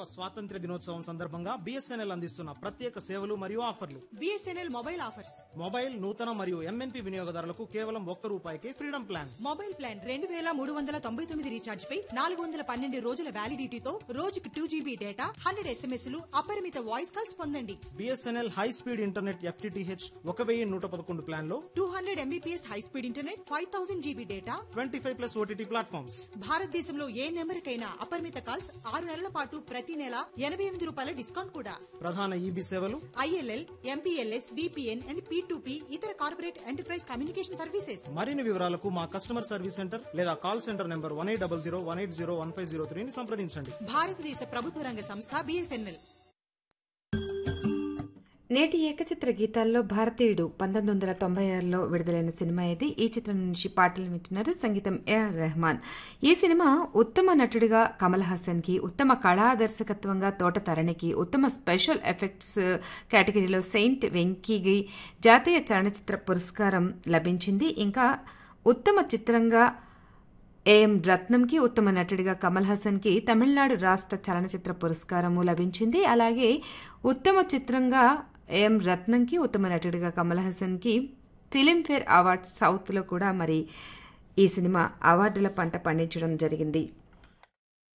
స్వాతంత్ర్య దినోత్సవం సందర్భంగా బిఎస్ఎన్ఎల్ అందిస్తున్న ప్రత్యేక సేవలు మరియు ఆఫర్లు బిఎస్ఎన్ఎల్ మొబైల్ ఆఫర్స్ మొబైల్ నూతన మరియు ఎంఎన్పి వినియోగదారులకు కేవలం ఒక్క రూపాయికి ఫ్రీడమ్ ప్లాన్ మొబైల్ ప్లాన్ రెండు వేల మూడు వందల తొంభై తొమ్మిది రీఛార్జ్ పై నాలుగు వందల పన్నెండు రోజుల వ్యాలిడిటీతో రోజుకు two GB data hundred SMS లు అపరిమిత వాయిస్ కాల్స్ పొందండి BSNL high speed internet FTTH ఒక వెయ్యి నూట పదకొండు ప్లాన్ లో two hundred Mbps high speed internet five thousand GB data twenty five plus OTT platforms భారతదేశంలో ఏ నెంబర్కైనా అపరిమిత కాల్స్ ఆరు నెలల పాటు ప్రతి నెల ఎనభై ఎనిమిది రూపాయల డిస్కౌంట్ కూడా ప్రధాన ఈబీ సేవలు ILL MPLS VPN and P ఇతర కార్పొరేట్ ఎంటర్ప్రైజ్ కమ్యూనికేషన్ సర్వీసెస్ మరిన్ని వివరాలకు మా కస్టమర్ సర్వీస్ సెంటర్ లేదా call centre number one eight double zero one eight zero one five zero త్రీని సంప్రదించండి భారతదేశ ప్రభుత్వ రంగ సంస్థ బిఎస్ఎన్ఎల్ నేటి ఏకచిత్ర గీతాల్లో భారతీయుడు పంతొమ్మిది వందల తొంభై ఆరులో విడుదలైన సినిమా ఇది ఈ చిత్రం నుంచి పాటలు వింటున్నారు సంగీతం ఏఆర్ రెహమాన్ ఈ సినిమా ఉత్తమ నటుడిగా కమల్ హాసన్ కి ఉత్తమ కళా దర్శకత్వంగా తోట తరణికి ఉత్తమ స్పెషల్ ఎఫెక్ట్స్ కేటగిరీలో సెయింట్ వెంకీకి జాతీయ చలనచిత్ర పురస్కారం లభించింది ఇంకా ఉత్తమ చిత్రంగా ఏఎం రత్నంకి ఉత్తమ నటుడిగా కమల్ హాసన్కి తమిళనాడు రాష్ట్ర చలనచిత్ర పురస్కారము లభించింది అలాగే ఉత్తమ చిత్రంగా ఏఎం రత్నంకి ఉత్తమ నటుడిగా కమల్ హాసన్కి ఫిలింఫేర్ అవార్డ్స్ సౌత్లో కూడా మరి ఈ సినిమా అవార్డుల పంట పండించడం జరిగింది